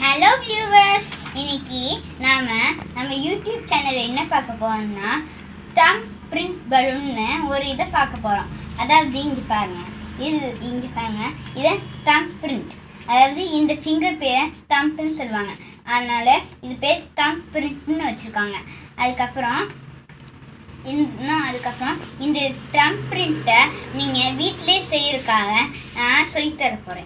hello viewers இன்னைக்கு நாம நம்ம யூடியூப் சேனல்ல என்ன பார்க்க போறோம்னா தம் பிரிண்ட் பலூன்னு ஒரு இதை பார்க்க போறோம் அதாவது இங்க பாருங்க இது இங்க பாருங்க இது தம் பிரிண்ட் அதாவது இந்த ஃபிங்கர் பேரை தம்ப்னு சொல்லுவாங்க அதனால இது பேர் தம் பிரிண்ட்னு வச்சிருக்காங்க அதுக்கப்புறம் இன்னும் அதுக்கப்புறம் இந்த ட்ரம் பிரிண்ட்டை நீங்கள் வீட்டிலே செய்யறதுக்காக நான் சொல்லித்தர போகிறேன்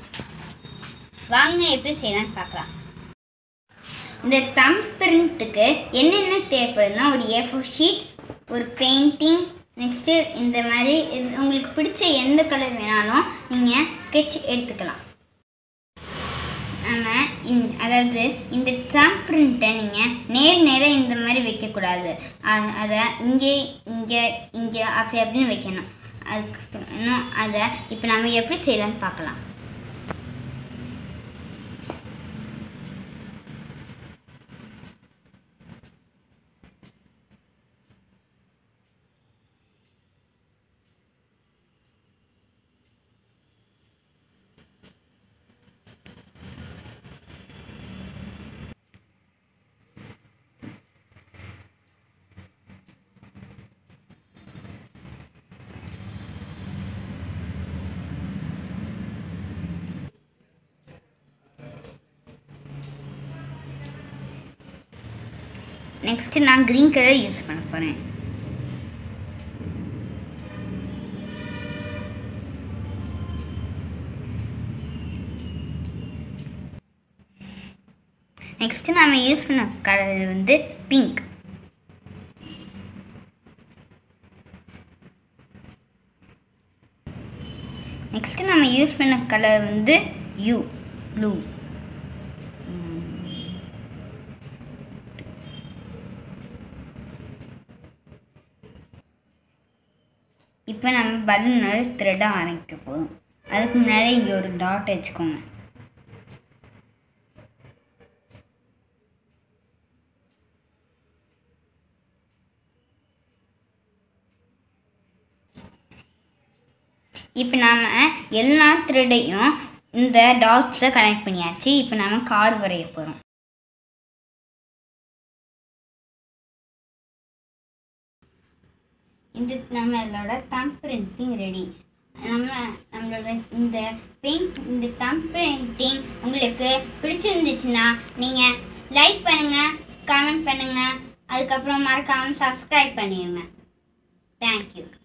வாங்க எப்படி செய்யலாம்னு பார்க்கலாம் இந்த தம் பிரிண்ட்டுக்கு என்னென்ன தேவைப்படுதுன்னா ஒரு ஏ ஃபோர் ஷீட் ஒரு பெயிண்டிங் நெக்ஸ்ட்டு இந்த மாதிரி இது உங்களுக்கு பிடிச்ச எந்த கலர் வேணாலும் நீங்கள் ஸ்கெட்ச் எடுத்துக்கலாம் நம்ம இந் அதாவது இந்த தம் பிரிண்ட்டை நீங்கள் நேர் நேராக இந்த மாதிரி வைக்கக்கூடாது அ- அதை இங்கே இங்கே இங்கே அப்படி அப்படின்னு வைக்கணும் அதுக்கப்புறம் இன்னும் அதை இப்போ நம்ம எப்படி செய்யலாம்னு பார்க்கலாம் நெக்ஸ்ட்டு நான் க்ரீன் கலர் யூஸ் பண்ண போகிறேன் நெக்ஸ்ட்டு நாம யூஸ் பண்ண கலர் வந்து பிங்க் நெக்ஸ்ட்டு நம்ம யூஸ் பண்ண கலர் வந்து யூ ப்ளூ இப்போ நம்ம பலூனோட த்ரெட்டை ஆரம்பிக்க போதும் அதுக்கு முன்னாடி இங்கே ஒரு டாட் வச்சுக்கோங்க இப்போ நாம் எல்லா த்ரெட்டையும் இந்த டாட்ஸில் கனெக்ட் பண்ணியாச்சு இப்போ நாம கார் வரைய போகிறோம் இந்த நம்மளோட தம் பிரிண்டிங் ரெடி நம்ம நம்மளோட இந்த பெயிண்ட் இந்த தம் பிரிண்டிங் உங்களுக்கு பிடிச்சிருந்துச்சுன்னா நீங்கள் லைக் பண்ணுங்கள் கமெண்ட் பண்ணுங்கள் அதுக்கப்புறம் மறக்காமல் சப்ஸ்கிரைப் பண்ணிடுங்க தேங்க்யூ